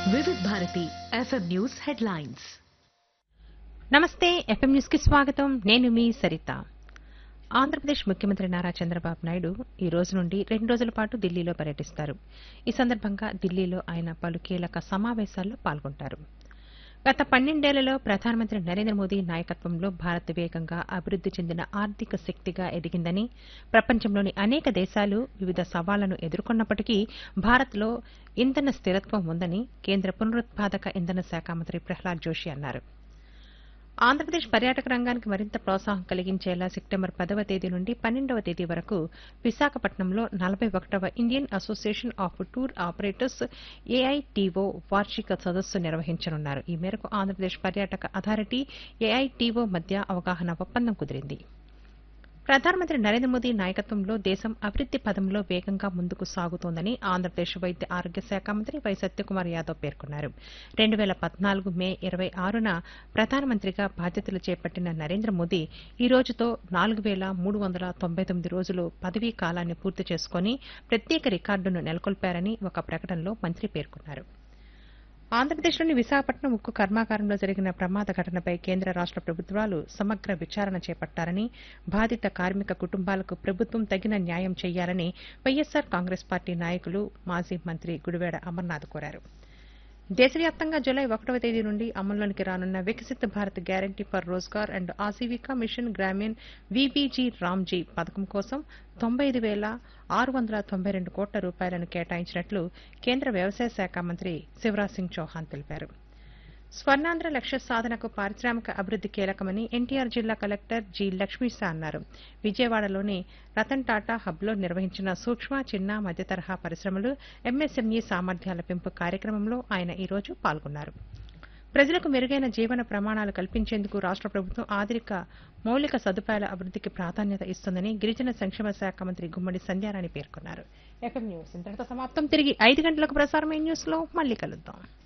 Vividh Bharati FM news headlines నమస్తే FM news కి స్వాగతం నేను మీ సరిత ఆంధ్రప్రదేశ్ ముఖ్యమంత్రి నారా చంద్రబాబు నాయుడు ఈ రోజు నుండి రెండు రోజుల పాటు ఢిల్లీలో పర్యటిస్తారు ఈ సందర్భంగా ఢిల్లీలో ఆయన పలు కీలక సమావేశాల్లో పాల్గొంటారు గత పన్నెండేళ్లలో ప్రధానమంత్రి నరేంద్ర మోదీ నాయకత్వంలో భారత్ వేగంగా అభివృద్ది చెందిన ఆర్థిక శక్తిగా ఎదిగిందని ప్రపంచంలోని అనేక దేశాలు వివిధ సవాళ్లను ఎదుర్కొన్నప్పటికీ భారత్లో ఇంధన స్థిరత్వం ఉందని కేంద్ర పునరుత్పాదక ఇంధన శాఖ మంత్రి ప్రహ్లాద్ జోషి అన్నారు ఆంధ్రప్రదేశ్ పర్యాటక రంగానికి మరింత ప్రోత్సాహం కలిగించేలా సెప్టెంబర్ పదవ తేదీ నుండి పన్నెండవ తేదీ వరకు విశాఖపట్నంలో నలభై ఒకటవ Indian Association of Tour Operators AITO వార్షిక సదస్సు నిర్వహించనున్నారు ఈ మేరకు ఆంధ్రప్రదేశ్ పర్యాటక అథారిటీ ఏఐటీఓ మధ్య అవగాహన ఒప్పందం కుదిరింది ప్రధానమంత్రి నరేంద్ర మోదీ నాయకత్వంలో దేశం అభివృద్ది పదంలో వేగంగా ముందుకు సాగుతోందని ఆంధ్రప్రదేశ్ వైద్య ఆరోగ్య శాఖ మంత్రి వై సత్యకుమార్ యాదవ్ పేర్కొన్నారు రెండు వేల పద్నాలుగు మే ఇరవై ఆరున ప్రధానమంత్రిగా బాధ్యతలు చేపట్టిన నరేంద్ర మోదీ ఈ రోజుతో నాలుగు వేల మూడు వందల తొంభై తొమ్మిది రోజులు పదవీ కాలాన్ని పూర్తి చేసుకుని ప్రత్యేక రికార్డును నెలకొల్పారని ఒక ప్రకటనలో మంత్రి పేర్కొన్నారు ఆంధ్రప్రదేశ్లోని విశాఖపట్నం ఉక్కు కర్మాగారంలో జరిగిన ప్రమాద ఘటనపై కేంద్ర రాష్ట ప్రభుత్వాలు సమగ్ర విచారణ చేపట్టారని బాధిత కార్మిక కుటుంబాలకు ప్రభుత్వం తగిన న్యాయం చేయాలని వైఎస్సార్ కాంగ్రెస్ పార్టీ నాయకులు మాజీ మంత్రి గుడివేడ అమర్నాథ్ కోరారు దేశవ్యాప్తంగా జులై ఒకటవ తేదీ నుండి అమల్లోనికి రానున్న Viksit Bharat Guarantee for Rozgar and Ajeevika Mission Gramin VBG RAM G పథకం కోసం తొంభై ఐదు వేల ఆరు వందల తొంభై రెండు కోట్ల రూపాయలను కేటాయించినట్లు కేంద్ర వ్యవసాయ శాఖ మంత్రి శివరాజ్ సింగ్ చౌహాన్ తెలిపారు స్వర్ణాంధ్ర లక్ష్య సాధనకు పారిశ్రామిక అభివృద్ది కీలకమని ఎన్టీఆర్ జిల్లా కలెక్టర్ జి లక్ష్మీశా అన్నారు విజయవాడలోని రతన్ టాటా హబ్లో నిర్వహించిన సూక్ష్మ చిన్న మధ్య తరహా పరిశ్రమలు ఎంఎస్ఎంఈ సామర్థ్యాల పెంపు కార్యక్రమంలో ఆయన ఈ రోజు పాల్గొన్నారు ప్రజలకు మెరుగైన జీవన ప్రమాణాలు కల్పించేందుకు రాష్ట ప్రభుత్వం ఆధునిక మౌలిక సదుపాయాల అభివృద్దికి ప్రాధాన్యత ఇస్తుందని గిరిజన సంక్షేమ శాఖ మంత్రి గుమ్మడి సంధ్యారాణి పేర్కొన్నారు ఎఫ్ఎం న్యూస్ ఇంతటితో సమాప్తం తిరిగి ఐదు గంటలకు ప్రసారమైన న్యూస్ లో మళ్ళీ కలుద్దాం